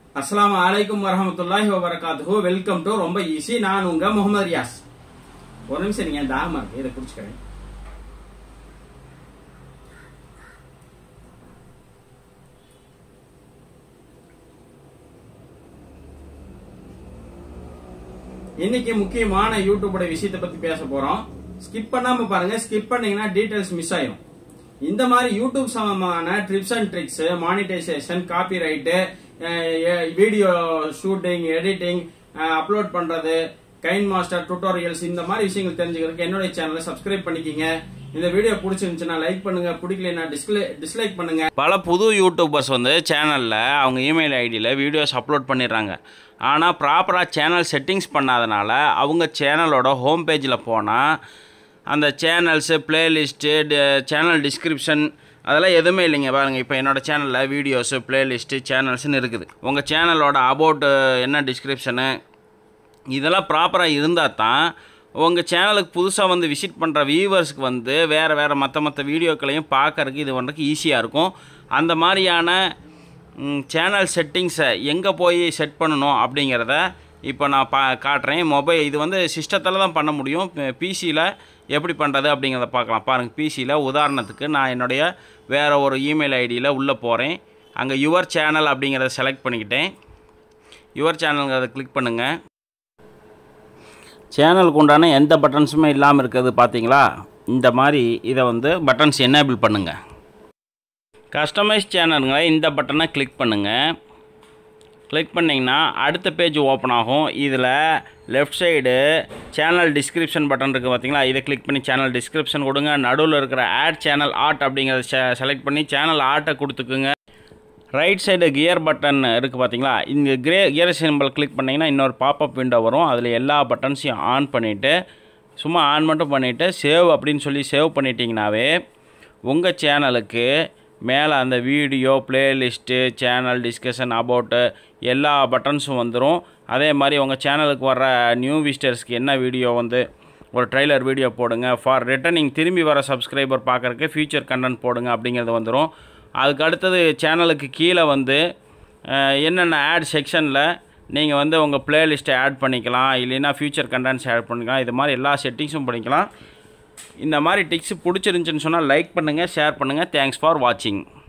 அஸ்ஸலாமு அலைக்கும் வரஹமத்துல்லாஹி வபரகாத்துஹு வெல்கம் டு ரொம்ப ஈஸி நான் உங்க முகமது ரியாஸ் ஒரு நிமிஷம் நீங்க தாகமா இருக்கு இதை குடிச்சுக்கிறேன் இன்னைக்கு முக்கியமான யூடியூபோட விஷயத்தை பத்தி பேச போறோம் ஸ்கிப் பண்ணாம பாருங்க ஸ்கிப் பண்ணீங்கன்னா டீடைல்ஸ் மிஸ் ஆயிரும் இந்த மாதிரி யூடியூப் சம்பந்தமான tips and tricks monetisation copyright video shooting editing upload பண்றது கைன் மாஸ்டர் டுட்டோரியல்ஸ் இந்த மாதிரி விஷயங்கள் தெரிஞ்சுக்கிறதுக்கு என்னோட சேனலை சப்ஸ்கிரைப் பண்ணிக்கிங்க இந்த வீடியோ பிடிச்சிருந்துச்சுன்னா லைக் பண்ணுங்க பிடிக்கலனா டிஸ்லை டிஸ்லைக் பண்ணுங்க பல புது யூடியூபர்ஸ் வந்து சேனலில் அவங்க இமெயில் ஐடியில் வீடியோஸ் அப்லோட் பண்ணிடுறாங்க ஆனால் ப்ராப்பராக சேனல் செட்டிங்ஸ் பண்ணாதனால அவங்க சேனலோட ஹோம் பேஜில் போனால் அந்த சேனல்ஸு பிளேலிஸ்ட்டு சேனல் டிஸ்கிரிப்ஷன் அதெல்லாம் எதுவுமே இல்லைங்க பாருங்கள் இப்போ என்னோடய சேனலில் வீடியோஸு பிளேலிஸ்ட்டு சேனல்ஸ்னு இருக்குது உங்கள் சேனலோட அபவுட் என்ன டிஸ்கிரிப்ஷனு இதெல்லாம் ப்ராப்பராக இருந்தால் தான் உங்கள் சேனலுக்கு புதுசாக வந்து விசிட் பண்ணுற வியூவர்ஸ்க்கு வந்து வேறு வேறு மற்ற மற்ற வீடியோக்களையும் பார்க்கறதுக்கு இது பண்ணுறதுக்கு ஈஸியாக இருக்கும் அந்த மாதிரியான சேனல் செட்டிங்ஸை எங்கே போய் செட் பண்ணணும் அப்படிங்கிறத இப்போ நான் பா காட்டுறேன் மொபைல் இது வந்து சிஸ்டத்தில் தான் பண்ண முடியும் பிசியில் எப்படி பண்ணுறது அப்படிங்கிறத பார்க்கலாம் பாருங்கள் பிசியில் உதாரணத்துக்கு நான் என்னுடைய வேறு ஒரு இமெயில் ஐடியில் உள்ளே போகிறேன் அங்கே யுவர் சேனல் அப்படிங்கிறத செலக்ட் பண்ணிக்கிட்டேன் யுவர் சேனலுங்கிறத கிளிக் பண்ணுங்கள் சேனலுக்கு உண்டான எந்த பட்டன்ஸுமே இல்லாமல் இருக்கிறது பார்த்தீங்களா இந்த மாதிரி இதை வந்து பட்டன்ஸ் எனேபிள் பண்ணுங்கள் கஸ்டமைஸ் சேனலுங்களை இந்த பட்டனை கிளிக் பண்ணுங்கள் கிளிக் பண்ணிங்கன்னா அடுத்த பேஜ் ஓப்பன் ஆகும் இதில் left side channel description button இருக்குது பார்த்தீங்களா இதை கிளிக் பண்ணி சேனல் டிஸ்கிரிப்ஷன் கொடுங்க நடுவில் இருக்கிற ஆட் சேனல் ஆர்ட் அப்படிங்கிறத செலக்ட் பண்ணி சேனல் ஆர்ட்டை கொடுத்துக்குங்க ரைட் சைடு கியர் பட்டன் இருக்குது பார்த்தீங்களா இந்த கிரே கியர் சிம்பிள் கிளிக் பண்ணிங்கன்னா இன்னொரு பாப்அப் விண்டோ வரும் அதில் எல்லா பட்டன்ஸையும் ஆன் பண்ணிவிட்டு சும்மா ஆன் மட்டும் பண்ணிவிட்டு சேவ் அப்படின்னு சொல்லி சேவ் பண்ணிட்டீங்கனாவே உங்கள் சேனலுக்கு மேலே அந்த video playlist channel discussion about எல்லா பட்டன்ஸும் வந்துடும் அதே மாதிரி உங்கள் சேனலுக்கு வர்ற நியூ விசிட்டர்ஸ்க்கு என்ன வீடியோ வந்து ஒரு ட்ரெய்லர் வீடியோ போடுங்க ஃபார் ரிட்டர்னிங் திரும்பி வர சப்ஸ்கிரைபர் பார்க்குறக்கு ஃபியூச்சர் கண்டென்ட் போடுங்க அப்படிங்கிறது வந்துடும் அதுக்கு அடுத்தது சேனலுக்கு கீழே வந்து என்னென்ன ஆட் செக்ஷனில் நீங்கள் வந்து உங்கள் ப்ளேலிஸ்ட்டை ஆட் பண்ணிக்கலாம் இல்லைன்னா ஃபியூச்சர் கண்டென்ட்ஸ் ஆட் பண்ணிக்கலாம் இது மாதிரி எல்லா செட்டிங்ஸும் பண்ணிக்கலாம் இந்த மாதிரி டிக்ஸ் பிடிச்சிருந்துச்சின்னு சொன்னால் லைக் பண்ணுங்கள் ஷேர் பண்ணுங்கள் தேங்க்ஸ் ஃபார் வாட்சிங்